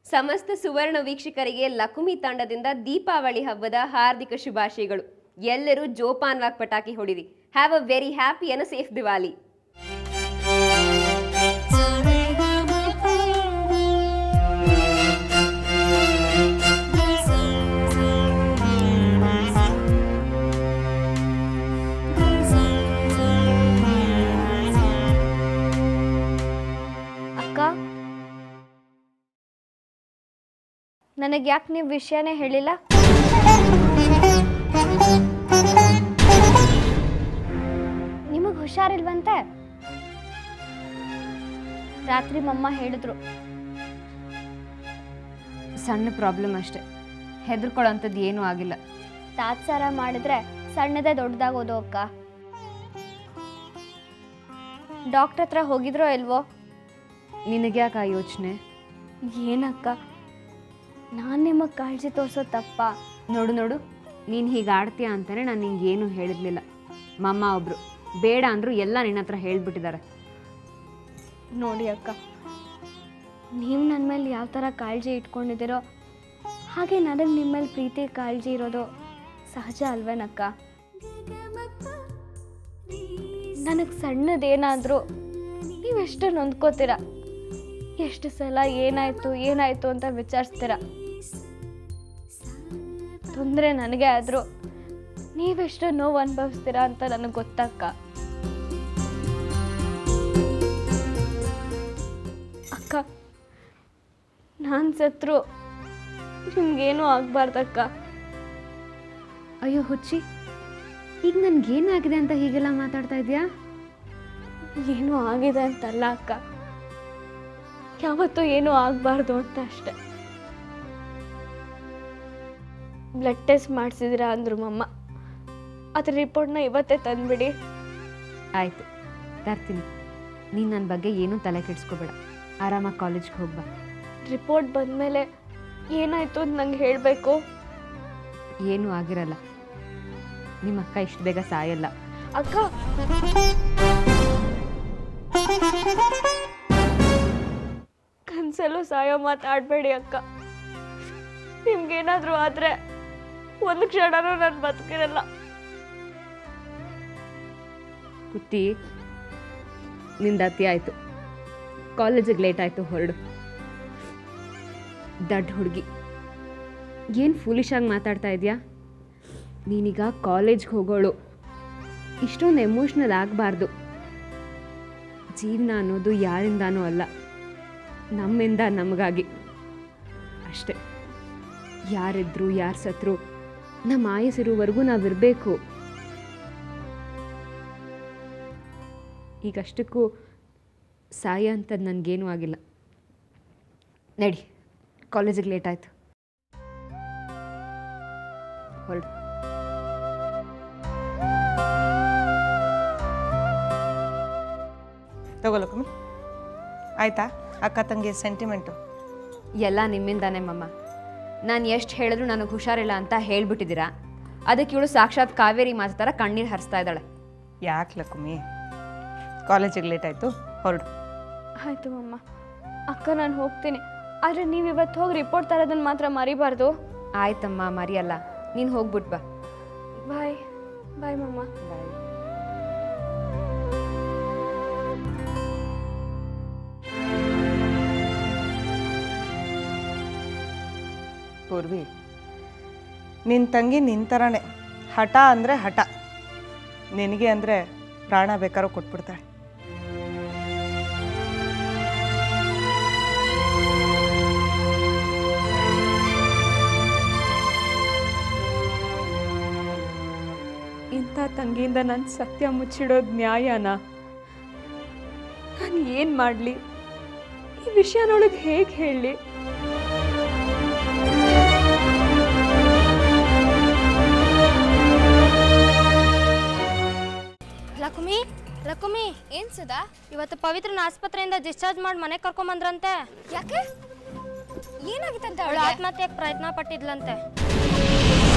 ಸಮಸ್ತ ಸುವರ್ಣ ವೀಕ್ಷಕರಿಗೆ ಲಕುಮಿ ತಂಡದಿಂದ ದೀಪಾವಳಿ ಹಬ್ಬದ ಹಾರ್ದಿಕ ಶುಭಾಶಯಗಳು ಎಲ್ಲರೂ ಜೋಪಾನ್ವಾಗಿ ಪಟಾಕಿ ಹೊಡಿರಿ have a very happy and safe Diwali ಅಕ್ಕ ನನಗೆ ಯಾಕೆ ನೀವು ವಿಷಯನೇ ಹೇಳಿಲ್ಲ ನಿಮಗೆ ಹುಷಾರಿಲ್ವಂತೆ ರಾತ್ರಿ ಮಮ್ಮ ಹೇಳಿದ್ರು ಸಣ್ಣ ಪ್ರಾಬ್ಲಮ್ ಅಷ್ಟೇ ಹೆದರ್ಕೊಳ್ಳೋಂಥದ್ದು ಏನೂ ಆಗಿಲ್ಲ ತಾತ್ಸಾರ ಮಾಡಿದ್ರೆ ಸಣ್ಣದೇ ದೊಡ್ಡದಾಗೋದು ಅಕ್ಕ ಡಾಕ್ಟರ್ ಹತ್ರ ಹೋಗಿದ್ರೋ ಇಲ್ವೋ ನಿನಗ್ಯಾಕೆ ಆ ಯೋಚನೆ ಏನಕ್ಕ ನಾನು ನಿಮಗೆ ಕಾಳಜಿ ತೋರಿಸೋ ತಪ್ಪ ನೋಡು ನೋಡು ನೀನು ಹೀಗೆ ಆಡ್ತೀಯ ಅಂತಾನೆ ನಾನು ನಿಂಗೆ ಏನೂ ಹೇಳಿರ್ಲಿಲ್ಲ ಮಮ್ಮ ಒಬ್ರು ಬೇಡ ಅಂದ್ರು ಎಲ್ಲ ನಿನ್ನ ಹತ್ರ ಹೇಳ್ಬಿಟ್ಟಿದ್ದಾರೆ ನೋಡಿ ಅಕ್ಕ ನೀವು ನನ್ನ ಮೇಲೆ ಯಾವ ಥರ ಕಾಳಜಿ ಇಟ್ಕೊಂಡಿದ್ದೀರೋ ಹಾಗೆ ನನಗೆ ನಿಮ್ಮ ಮೇಲೆ ಪ್ರೀತಿ ಕಾಳಜಿ ಇರೋದು ಸಹಜ ಅಲ್ವೇನಕ್ಕ ನನಗೆ ಸಣ್ಣದೇನಾದರೂ ನೀವೆಷ್ಟು ನೊಂದ್ಕೋತೀರ ಎಷ್ಟು ಸಲ ಏನಾಯಿತು ಏನಾಯಿತು ಅಂತ ವಿಚಾರಿಸ್ತೀರ ತೊಂದರೆ ನನಗೆ ಆದರೂ ನೀವೆಷ್ಟು ನೋವು ಅನುಭವಿಸ್ತೀರಾ ಅಂತ ನನಗೆ ಗೊತ್ತಕ್ಕ ಅಕ್ಕ ನಾನು ಸತ್ರು ನಿಮ್ಗೇನೂ ಆಗ್ಬಾರ್ದಕ್ಕ ಅಯ್ಯೋ ಹುಚ್ಚಿ ಈಗ ನನ್ಗೇನಾಗಿದೆ ಅಂತ ಹೀಗೆಲ್ಲ ಮಾತಾಡ್ತಾ ಇದೆಯಾ ಏನೂ ಆಗಿದೆ ಅಂತಲ್ಲ ಅಕ್ಕ ಯಾವತ್ತೂ ಏನೂ ಆಗಬಾರ್ದು ಅಂತ ಅಷ್ಟೆ ಬ್ಲಡ್ ಟೆಸ್ಟ್ ಮಾಡಿಸಿದಿರಾ ಅಂದ್ರು ಮಮ್ಮ ಅದ್ರ ರಿಪೋರ್ಟ್ನ ಇವತ್ತೇ ತಂದ್ಬಿಡಿ ಆಯಿತು ತರ್ತೀನಿ ನೀನು ನನ್ನ ಬಗ್ಗೆ ಏನೂ ತಲೆ ಕೆಡಿಸ್ಕೋಬೇಡ ಆರಾಮಾಗಿ ಕಾಲೇಜ್ಗೆ ಹೋಗ್ಬಾ ರಿಪೋರ್ಟ್ ಬಂದಮೇಲೆ ಏನಾಯ್ತು ಅಂತ ನಂಗೆ ಹೇಳಬೇಕು ಏನೂ ಆಗಿರಲ್ಲ ನಿಮ್ಮ ಅಕ್ಕ ಇಷ್ಟು ಬೇಗ ಸಾಯಲ್ಲ ಅಕ್ಕ ಕನ್ಸಲ್ಲೂ ಸಾಯೋ ಮಾತಾಡಬೇಡಿ ಅಕ್ಕ ನಿಮ್ಗೇನಾದ್ರೂ ಆದ್ರೆ ಒಂದು ಕ್ಷಣನೂ ನಾನು ಬದುಕಿರಲ್ಲ ಕುತ್ತಿ ನಿಂದ ಅತಿ ಆಯಿತು ಕಾಲೇಜಿಗೆ ಲೇಟ್ ಆಯಿತು ಹೊರಡು ದಡ್ಡ ಹುಡುಗಿ ಏನು ಫೂಲಿಶಾಗಿ ಮಾತಾಡ್ತಾ ಇದೆಯಾ ನೀನೀಗ ಕಾಲೇಜ್ಗೆ ಹೋಗೋಳು ಇಷ್ಟೊಂದು ಎಮೋಷ್ನಲ್ ಆಗಬಾರ್ದು ಜೀವನ ಅನ್ನೋದು ಯಾರಿಂದಾನೂ ಅಲ್ಲ ನಮ್ಮಿಂದ ನಮಗಾಗಿ ಅಷ್ಟೆ ಯಾರಿದ್ರು ಯಾರು ಸತ್ರು ನಮ್ಮ ಆಯಸ್ಸಿರುವವರೆಗೂ ನಾವಿರಬೇಕು ಈಗಷ್ಟಕ್ಕೂ ಸಾಯ ಅಂಥದ್ದು ನನಗೇನೂ ಆಗಿಲ್ಲ ನಡಿ ಕಾಲೇಜಿಗೆ ಲೇಟ್ ಆಯಿತು ಹೊರಡು ತಗೊಳಕಮ್ಮಿ ಆಯ್ತಾ ಅಕ್ಕ ತಂಗಿ ಸೆಂಟಿಮೆಂಟು ಎಲ್ಲ ನಿಮ್ಮಿಂದಾನೇ ಮಮ್ಮ ನಾನು ಎಷ್ಟು ಹೇಳಿದ್ರು ನನಗೆ ಹುಷಾರಿಲ್ಲ ಅಂತ ಹೇಳ್ಬಿಟ್ಟಿದ್ದೀರಾ ಅದಕ್ಕೆ ಇವಳು ಸಾಕ್ಷಾತ್ ಕಾವೇರಿ ಮಾತು ಥರ ಕಣ್ಣೀರು ಹರಿಸ್ತಾ ಇದ್ದಾಳೆ ಯಾಕೆ ಲಕ್ಕಮ್ಮಿ ಕಾಲೇಜಿಗೆ ಲೇಟ್ ಆಯಿತು ಹೊರಡು ಆಯ್ತು ಮಮ್ಮ ಅಕ್ಕ ನಾನು ಹೋಗ್ತೀನಿ ಆದರೆ ನೀವು ಇವತ್ತು ಹೋಗಿ ರಿಪೋರ್ಟ್ ತರೋದನ್ನ ಮಾತ್ರ ಮರಿಬಾರ್ದು ಆಯ್ತಮ್ಮ ಮರಿಯಲ್ಲ ನೀನು ಹೋಗ್ಬಿಟ್ ಬಾ ಬಾಯ್ ಬಾಯ್ ಮಮ್ಮ ಪೂರ್ವಿ ನಿನ್ನ ತಂಗಿ ನಿನ್ನ ಥರನೇ ಹಠ ಅಂದರೆ ಹಠ ನಿನಗೆ ಅಂದರೆ ಪ್ರಾಣ ಬೇಕಾದ್ರೂ ಕೊಟ್ಬಿಡ್ತಾಳೆ ಇಂಥ ತಂಗಿಯಿಂದ ನನ್ನ ಸತ್ಯ ಮುಚ್ಚಿಡೋದು ನ್ಯಾಯನಾ ನಾನು ಏನು ಮಾಡಲಿ ಈ ವಿಷಯನೊಳಗೆ ಹೇಗೆ ಹೇಳಲಿ ಲಕ್ಷ್ಮಿ ಲಕ್ಷ್ಮಿ ಏನ್ ಸುಧಾ ಇವತ್ತು ಪವಿತ್ರನ ಆಸ್ಪತ್ರೆಯಿಂದ ಡಿಸ್ಚಾರ್ಜ್ ಮಾಡಿ ಮನೆಗೆ ಕರ್ಕೊಂಬಂದ್ರಂತೆ ಯಾಕೆ ಏನಾಗಿತ್ತಂತೆ ಅವಳು ಆತ್ಮಹತ್ಯೆಗೆ ಪ್ರಯತ್ನ ಪಟ್ಟಿದ್ಲಂತೆ